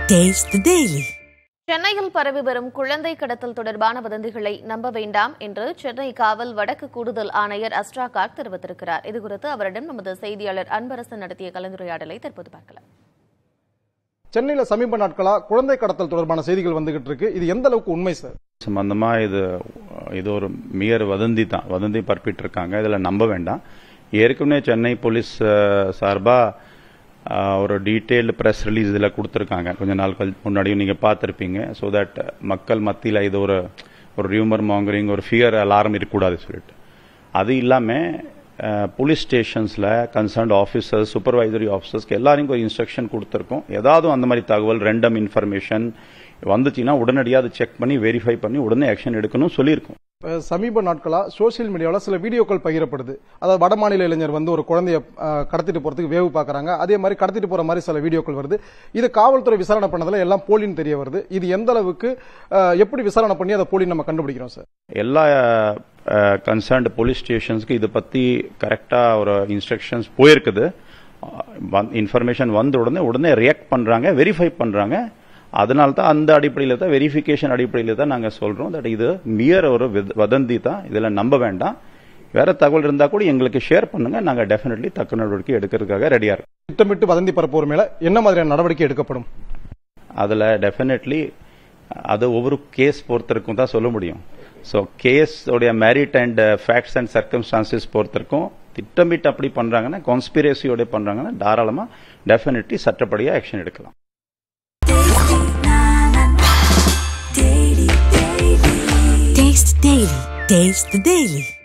Taste the Daily. சென்னையில் பரவி வரும் குழந்தை கடத்தல் தொடர்பான வதந்திகளை நம்ப வேண்டாம் என்று சென்னை காவல் வடக்கு கூடுதல் ஆணையர் அஸ்ட்ரா கார்க் தெரிவித்திருக்கிறார் இதுகுறித்து அவரிடம் நமது செய்தியாளர் அன்பரசன் நடத்திய கலந்துரையாடலை தற்போது பார்க்கலாம் சென்னையில சமீப நாட்களா குழந்தை கடத்தல் தொடர்பான செய்திகள் வந்துகிட்டு இருக்கு இது எந்த அளவுக்கு உண்மை சார் சம்பந்தமா இது இது ஒரு மியர் வதந்தி தான் வதந்தி பரப்பிட்டு இருக்காங்க இதுல நம்ப வேண்டாம் ஏற்கனவே சென்னை போலீஸ் அஹ், சார்பா அஹ், ஒரு டீட்டெயில்டு ப்ரெஸ் ரிலீஸ் இதில் கொடுத்துருக்காங்க கொஞ்ச நாள் கழி- முன்னாடியும் நீங்கள் பார்த்துருப்பீங்க ஸோ தட் மக்கள் மத்தியில் இது ஒரு ஒரு ரியூமர் மாங்கரிங் ஒரு ஃபியர் அலாரம் இருக்கக்கூடாது சொல்லிட்டு அது இல்லாமல் போலீஸ் ஸ்டேஷன்ஸில் கன்சர்ன்ட் ஆஃபீஸர்ஸ் சூப்பர்வைசரி ஆஃபீஸர்ஸ்க்கு எல்லாருக்கும் ஒரு இன்ஸ்ட்ரக்ஷன் கொடுத்துருக்கோம் ஏதாவது அந்த மாதிரி தகவல் ரெண்டம் இன்ஃபர்மேஷன் வந்துச்சுன்னா உடனடியாக அதை செக் பண்ணி வெரிஃபை பண்ணி உடனே ஆக்ஷன் எடுக்கணும் சொல்லியிருக்கோம் அஹ் சமீப நாட்களா சோசியல் மீடியாவில் சில வீடியோக்கள் பகிரப்படுது அதாவது வடமாநில இளைஞர் வந்து ஒரு குழந்தைய அஹ், கடத்திட்டு போறதுக்கு வேவு பார்க்கறாங்க அதே மாதிரி கடத்திட்டு போற மாதிரி சில வீடியோக்கள் வருது இது காவல்துறை விசாரணை பண்ணதுல எல்லாம் போலின்னு தெரிய வருது இது எந்த அளவுக்கு அஹ், எப்படி விசாரணை பண்ணி அதை போலி நம்ம கண்டுபிடிக்கிறோம் சார் எல்லா கன்சர்ன்டு போலீஸ் ஸ்டேஷன்ஸ்க்கு இதை பற்றி கரெக்டாக ஒரு இன்ஸ்ட்ரக்ஷன்ஸ் போயிருக்குது இன்ஃபர்மேஷன் வந்த உடனே உடனே ரியாக்ட் பண்ணுறாங்க வெரிஃபை பண்ணுறாங்க அதனால தான் அந்த அடிப்படையில் தான் வெரிஃபிகேஷன் அடிப்படையில் தான் நாங்கள் சொல்கிறோம் தட் இது மியர் ஒரு வித- வதந்தி தான் இதில் நம்ப வேண்டாம் வேற தகவல் இருந்தால் கூட எங்களுக்கு ஷேர் பண்ணுங்க நாங்கள் டெஃபினெட்லி தக்க நடவடிக்கை எடுக்கிறதுக்காக ரெடியாக இருக்கோம் திட்டமிட்டு வதந்தி பரப்புவோர் மேல என்ன மாதிரியான நடவடிக்கை எடுக்கப்படும் அதில் டெஃபினெட்லி அது ஒவ்வொரு கேஸ் பொறுத்திருக்கும் தான் சொல்ல முடியும் ஸோ கேஸ் உடைய merit and facts and circumstances பொறுத்திருக்கும் திட்டமிட்டு அப்படி பண்றாங்கன்னா கான்ஸ்பிரசியோட பண்றாங்கன்னா தாராளமா டெஃபினெட்லி சட்டப்படியாக ஆக்ஷன் எடுக்கலாம் Taste the Daily. Taste the Daily.